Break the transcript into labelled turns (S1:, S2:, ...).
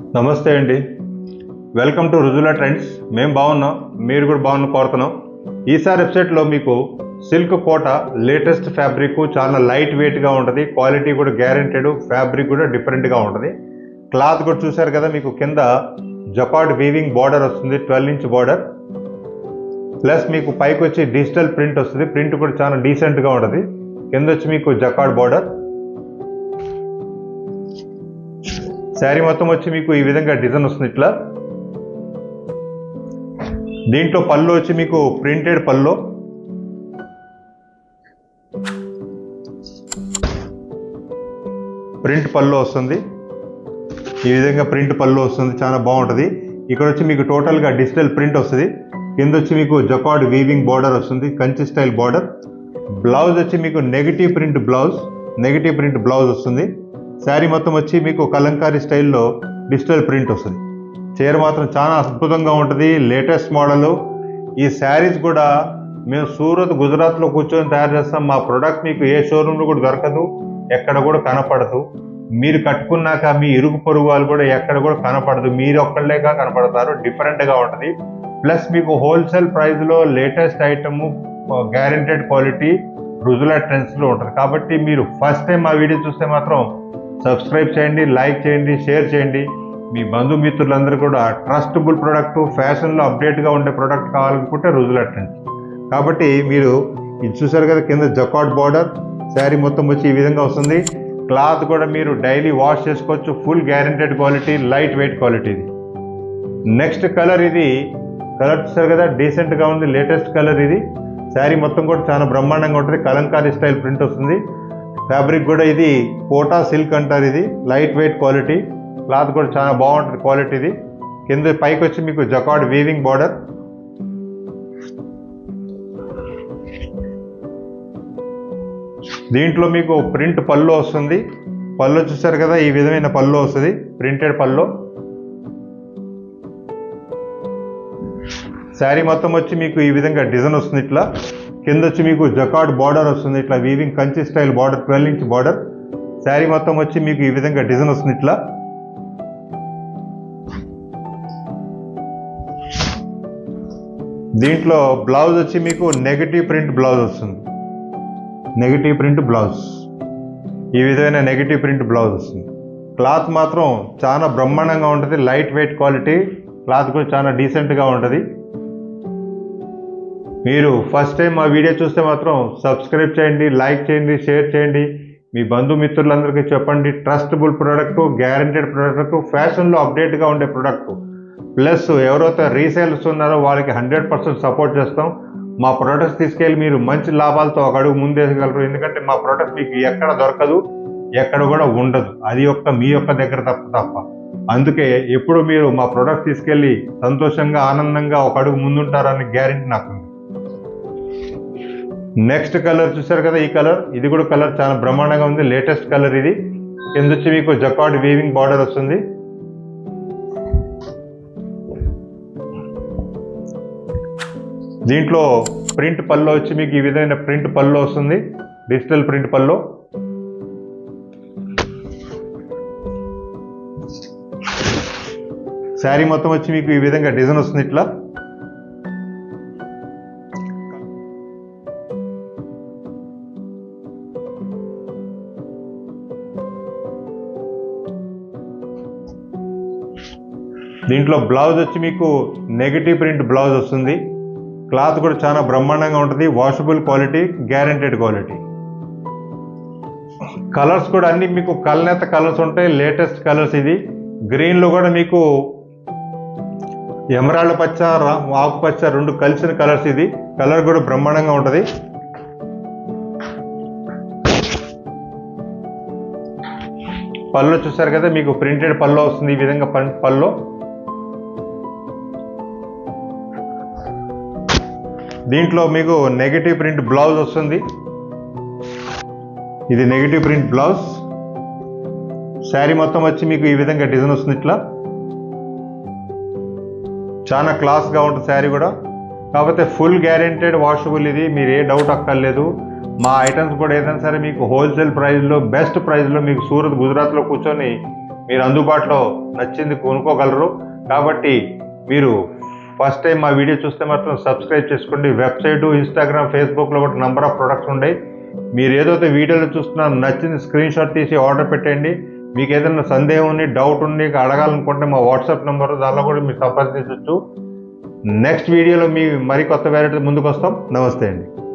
S1: నమస్తే అండి welcome to Rujula trends మేము బాగున్నాం మీరు కూడా బాగున్న కోరుతున్నాం ఈసారి వెబ్సైట్లో మీకు సిల్క్ కోట లేటెస్ట్ ఫ్యాబ్రిక్ చాలా లైట్ వెయిట్గా ఉంటుంది క్వాలిటీ కూడా గ్యారెంటెడ్ ఫ్యాబ్రిక్ కూడా డిఫరెంట్గా ఉంటుంది క్లాత్ కూడా చూసారు కదా మీకు కింద జకార్డ్ వీవింగ్ బార్డర్ వస్తుంది ట్వెల్వ్ ఇంచ్ బార్డర్ ప్లస్ మీకు పైకి వచ్చి డిజిటల్ ప్రింట్ వస్తుంది ప్రింట్ కూడా చాలా డీసెంట్గా ఉంటుంది కింద వచ్చి మీకు జకార్డ్ బార్డర్ శారీ మొత్తం వచ్చి మీకు ఈ విధంగా డిజైన్ వస్తుంది ఇట్లా దీంట్లో పళ్ళు వచ్చి మీకు ప్రింటెడ్ పళ్ళు ప్రింట్ పళ్ళు వస్తుంది ఈ విధంగా ప్రింట్ పళ్ళు వస్తుంది చాలా బాగుంటుంది ఇక్కడ వచ్చి మీకు టోటల్గా డిజిటల్ ప్రింట్ వస్తుంది కింద వచ్చి మీకు జకార్డ్ వీవింగ్ బార్డర్ వస్తుంది కంచి స్టైల్ బార్డర్ బ్లౌజ్ వచ్చి మీకు negative print blouse negative print blouse వస్తుంది శారీ మొత్తం వచ్చి మీకు కలంకారీ స్టైల్లో డిజిటల్ ప్రింట్ వస్తుంది చీర మాత్రం చాలా అద్భుతంగా ఉంటుంది లేటెస్ట్ మోడల్ ఈ శారీస్ కూడా మేము సూరత్ గుజరాత్లో కూర్చొని తయారు చేస్తాం మా ప్రోడక్ట్ మీకు ఏ షోరూంలో కూడా దొరకదు ఎక్కడ కూడా కనపడదు మీరు కట్టుకున్నాక మీ ఇరుగు పొరుగు వాళ్ళు కూడా ఎక్కడ కూడా కనపడదు మీరు ఒక్కళ్ళేగా కనపడతారు డిఫరెంట్గా ఉంటుంది ప్లస్ మీకు హోల్సేల్ ప్రైస్లో latest item guaranteed quality Rujula ట్రెండ్స్లో ఉంటుంది కాబట్టి మీరు ఫస్ట్ టైం మా వీడియో చూస్తే మాత్రం సబ్స్క్రైబ్ చేయండి లైక్ చేయండి షేర్ చేయండి మీ బంధుమిత్రులందరూ కూడా ట్రస్టబుల్ ప్రోడక్ట్ ఫ్యాషన్లో అప్డేట్గా ఉండే ప్రోడక్ట్ కావాలనుకుంటే రుజులా ట్రెండ్స్ కాబట్టి మీరు ఇది చూసారు కదా కింద జకాట్ బార్డర్ శారీ మొత్తం వచ్చి ఈ విధంగా వస్తుంది క్లాత్ కూడా మీరు డైలీ వాష్ చేసుకోవచ్చు full guaranteed quality light weight quality ఇది నెక్స్ట్ కలర్ ఇది కలర్ చూసారు కదా డీసెంట్గా ఉంది లేటెస్ట్ కలర్ ఇది శారీ మొత్తం కూడా చాలా బ్రహ్మాండంగా ఉంటుంది కలంకారీ స్టైల్ ప్రింట్ వస్తుంది ఫ్యాబ్రిక్ కూడా ఇది కోటా సిల్క్ అంటారు ఇది లైట్ వెయిట్ క్వాలిటీ క్లాత్ కూడా చాలా బాగుంటుంది క్వాలిటీ ఇది కింద పైకి వచ్చి మీకు జకార్డ్ వీవింగ్ బార్డర్ దీంట్లో మీకు ప్రింట్ పళ్ళు వస్తుంది పళ్ళు చూసారు కదా ఈ విధమైన పళ్ళు వస్తుంది ప్రింటెడ్ పళ్ళు శారీ మొత్తం వచ్చి మీకు ఈ విధంగా డిజైన్ వస్తుంది ఇట్లా కింద వచ్చి మీకు జకార్డ్ బార్డర్ వస్తుంది ఇట్లా weaving Kanchi style border twelve inch border sari మొత్తం వచ్చి మీకు ఈ విధంగా డిజైన్ వస్తుంది ఇట్లా దీంట్లో బ్లౌజ్ వచ్చి మీకు నెగటివ్ ప్రింట్ బ్లౌజ్ వస్తుంది నెగిటివ్ ప్రింట్ బ్లౌజ్ ఈ విధమైన నెగిటివ్ ప్రింట్ బ్లౌజ్ వస్తుంది క్లాత్ మాత్రం చాలా బ్రహ్మాండంగా ఉంటుంది లైట్ వెయిట్ క్వాలిటీ క్లాత్ కూడా చాలా డీసెంట్గా ఉంటుంది మీరు ఫస్ట్ టైం మా వీడియో చూస్తే మాత్రం సబ్స్క్రైబ్ చేయండి లైక్ చేయండి షేర్ చేయండి మీ బంధుమిత్రులందరికీ చెప్పండి ట్రస్టబుల్ ప్రోడక్ట్ గ్యారంటెడ్ ప్రోడక్ట్ ఫ్యాషన్లో అప్డేట్గా ఉండే ప్రోడక్ట్ ప్లస్ ఎవరైతే రీసేల్స్ ఉన్నారో వాళ్ళకి హండ్రెడ్ పర్సెంట్ సపోర్ట్ చేస్తాం మా ప్రోడక్ట్స్ తీసుకెళ్ళి మీరు మంచి లాభాలతో ఒక అడుగు ముందేసగలరు ఎందుకంటే మా ప్రోడక్ట్ మీకు ఎక్కడ దొరకదు ఎక్కడ కూడా ఉండదు అది యొక్క మీ యొక్క దగ్గర తప్ప తప్ప అందుకే ఎప్పుడు మీరు మా ప్రోడక్ట్ తీసుకెళ్ళి సంతోషంగా ఆనందంగా ఒక అడుగు ముందుంటారని గ్యారెంటీ నాకు ఉంది నెక్స్ట్ కలర్ చూసారు కదా ఈ కలర్ ఇది కూడా కలర్ చాలా బ్రహ్మాండంగా ఉంది లేటెస్ట్ కలర్ ఇది కింద వచ్చి మీకు జకార్డ్ వీవింగ్ బార్డర్ వస్తుంది దీంట్లో ప్రింట్ పల్లో వచ్చి మీకు ఈ విధమైన ప్రింట్ పల్లో వస్తుంది డిజిటల్ ప్రింట్ పల్లో శారీ మొత్తం వచ్చి మీకు ఈ విధంగా డిజైన్ వస్తుంది ఇట్లా దీంట్లో బ్లౌజ్ వచ్చి మీకు నెగిటివ్ ప్రింట్ బ్లౌజ్ వస్తుంది క్లాత్ కూడా చాలా బ్రహ్మాండంగా ఉంటుంది washable quality guaranteed quality colours కూడా అన్ని మీకు కలనేత కలర్స్ ఉంటాయి లేటెస్ట్ కలర్స్ ఇది గ్రీన్లో కూడా మీకు ఎమరాల్డ్ పచ్చ రా- ఆకుపచ్చ రెండు కలిసిన కలర్స్ ఇది కలర్ కూడా బ్రహ్మాండంగా ఉంటుంది పళ్ళు చూసారు కదా మీకు ప్రింటెడ్ పళ్ళు వస్తుంది ఈ విధంగా పన్- పళ్ళు దీంట్లో మీకు నెగిటివ్ ప్రింట్ బ్లౌజ్ వస్తుంది ఇది నెగిటివ్ ప్రింట్ బ్లౌజ్ శారీ మొత్తం వచ్చి మీకు ఈ విధంగా డిజైన్ వస్తుంది ఇట్లా చాలా క్లాస్గా ఉంటుంది శారీ కూడా కాకపోతే ఫుల్ గ్యారెంటెడ్ వాషబుల్ ఇది మీరు ఏ డౌట్ అక్కర్లేదు మా ఐటమ్స్ కూడా ఏదైనా సరే మీకు హోల్సేల్ ప్రైస్లో బెస్ట్ ప్రైస్లో మీకు సూరత్ గుజరాత్లో కూర్చొని మీరు అందుబాటులో నచ్చింది కొనుక్కోగలరు కాబట్టి మీరు ఫస్ట్ టైం మా వీడియో చూస్తే మాత్రం సబ్స్క్రైబ్ చేసుకోండి వెబ్సైట్ ఇన్స్టాగ్రామ్ ఫేస్బుక్లో కూడా నెంబర్ ఆఫ్ ప్రొడక్ట్స్ ఉన్నాయి మీరు ఏదైతే వీడియోలో చూస్తున్నారో నచ్చింది స్క్రీన్ షాట్ తీసి ఆర్డర్ పెట్టండి మీకు ఏదైనా సందేహం ఉంది డౌట్ ఉంది అడగాలనుకుంటే మా వాట్సాప్ నెంబర్ దానిలో కూడా మీరు సంప్రదించవచ్చు నెక్స్ట్ వీడియోలో మీ మరి కొత్త వెరైటీ ముందుకు వస్తాం నమస్తే అండి